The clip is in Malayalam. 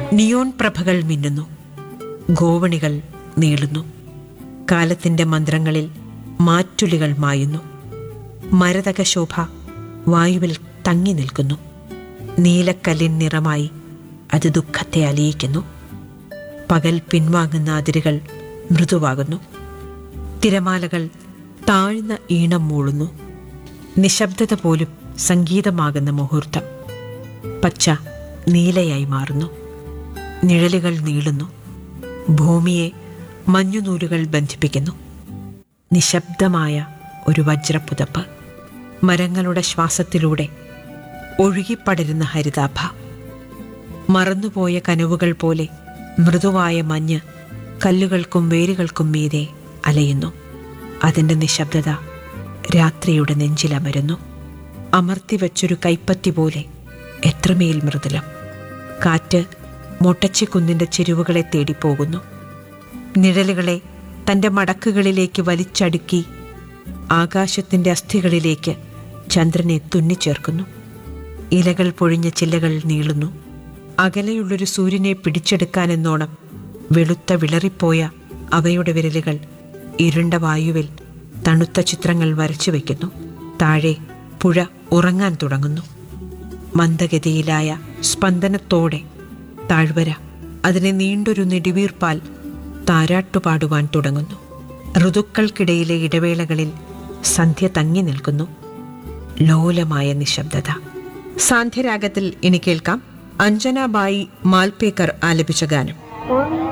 നിയോൺ പ്രഭകൾ മിന്നുന്നു ഗോവണികൾ നീളുന്നു കാലത്തിൻ്റെ മന്ത്രങ്ങളിൽ മാറ്റുലികൾ മായുന്നു മരതക ശോഭ വായുവിൽ തങ്ങി നിൽക്കുന്നു നീലക്കല്ലിൻ നിറമായി അത് ദുഃഖത്തെ അലിയിക്കുന്നു പകൽ പിൻവാങ്ങുന്ന അതിരുകൾ മൃദുവാകുന്നു തിരമാലകൾ താഴ്ന്ന ഈണം മൂളുന്നു നിശബ്ദത പോലും സംഗീതമാകുന്ന മുഹൂർത്തം പച്ച നീലയായി മാറുന്നു നിഴലുകൾ നീളുന്നു ഭൂമിയെ മഞ്ഞുനൂലുകൾ ബന്ധിപ്പിക്കുന്നു നിശബ്ദമായ ഒരു വജ്രപ്പുതപ്പ് മരങ്ങളുടെ ശ്വാസത്തിലൂടെ ഒഴുകിപ്പടരുന്ന ഹരിതാഭ മറന്നുപോയ കനവുകൾ പോലെ മൃദുവായ മഞ്ഞ് കല്ലുകൾക്കും വേരുകൾക്കും മീതെ അലയുന്നു അതിൻ്റെ നിശബ്ദത രാത്രിയുടെ നെഞ്ചിലമരുന്നു അമർത്തിവെച്ചൊരു കൈപ്പത്തി പോലെ എത്രമേൽ മൃദുലം കാറ്റ് മൊട്ടച്ചിക്കുന്നിൻ്റെ ചെരുവുകളെ തേടിപ്പോകുന്നു നിഴലുകളെ തൻ്റെ മടക്കുകളിലേക്ക് വലിച്ചടുക്കി ആകാശത്തിൻ്റെ അസ്ഥികളിലേക്ക് ചന്ദ്രനെ തുന്നിച്ചേർക്കുന്നു ഇലകൾ പൊഴിഞ്ഞ ചില്ലകൾ നീളുന്നു അകലെയുള്ളൊരു സൂര്യനെ പിടിച്ചെടുക്കാനെന്നോണം വെളുത്ത വിളറിപ്പോയ അവയുടെ വിരലുകൾ ഇരുണ്ട വായുവിൽ തണുത്ത ചിത്രങ്ങൾ വരച്ചു വയ്ക്കുന്നു താഴെ പുഴ ഉറങ്ങാൻ തുടങ്ങുന്നു മന്ദഗതിയിലായ സ്പന്ദനത്തോടെ താഴ്വര അതിനെ നീണ്ടൊരു നെടുവീർപ്പാൽ താരാട്ടുപാടുവാൻ തുടങ്ങുന്നു ഋതുക്കൾക്കിടയിലെ ഇടവേളകളിൽ സന്ധ്യ തങ്ങി നിൽക്കുന്നു ലോലമായ നിശബ്ദത സാന്ധ്യരാഗത്തിൽ ഇനി കേൾക്കാം അഞ്ജനാബായി മാൽപേക്കർ ആലപിച്ച ഗാനം ഒന്ന്